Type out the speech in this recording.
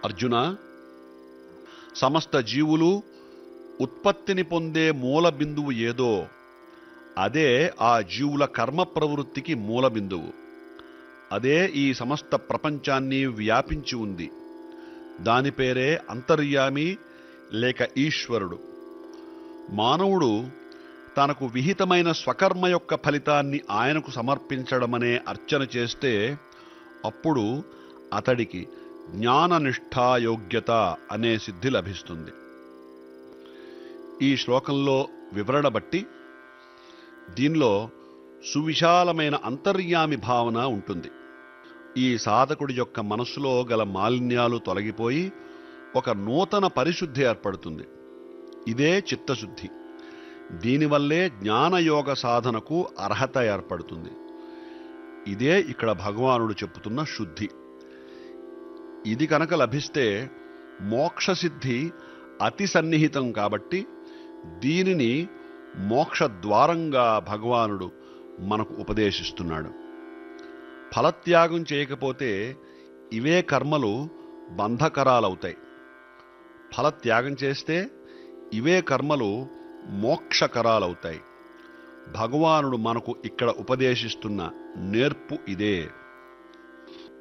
అర్జున సమస్త జీవులు ఉత్పత్తిని పొందే మూల బిందువు ఏదో అదే ఆ జీవుల కర్మ ప్రవృత్తికి మూల బిందువు అదే ఈ సమస్త ప్రపంచాన్ని వ్యాపించి ఉంది దాని పేరే అంతర్యామి లేక ఈశ్వరుడు మానవుడు తనకు విహితమైన స్వకర్మ యొక్క ఫలితాన్ని ఆయనకు సమర్పించడమనే అర్చన చేస్తే అప్పుడు అతడికి జ్ఞాననిష్టాయోగ్యత అనే సిద్ధి లభిస్తుంది ఈ శ్లోకంలో వివరణ బట్టి దీనిలో సువిశాలమైన అంతర్యామి భావన ఉంటుంది ఈ సాధకుడి యొక్క మనస్సులో గల మాలిన్యాలు తొలగిపోయి ఒక నూతన పరిశుద్ధి ఏర్పడుతుంది ఇదే చిత్తశుద్ధి దీనివల్లే జ్ఞానయోగ సాధనకు అర్హత ఏర్పడుతుంది ఇదే ఇక్కడ భగవానుడు చెప్పుతున్న శుద్ధి ఇది కనుక లభిస్తే మోక్షసిద్ధి అతి సన్నిహితం కాబట్టి దీనిని మోక్ష ద్వారంగా భగవానుడు మనకు ఉపదేశిస్తున్నాడు ఫలత్యాగం చేయకపోతే ఇవే కర్మలు బంధకరాలవుతాయి ఫలత్యాగం చేస్తే ఇవే కర్మలు మోక్షకరాలవుతాయి భగవానుడు మనకు ఇక్కడ ఉపదేశిస్తున్న నేర్పు ఇదే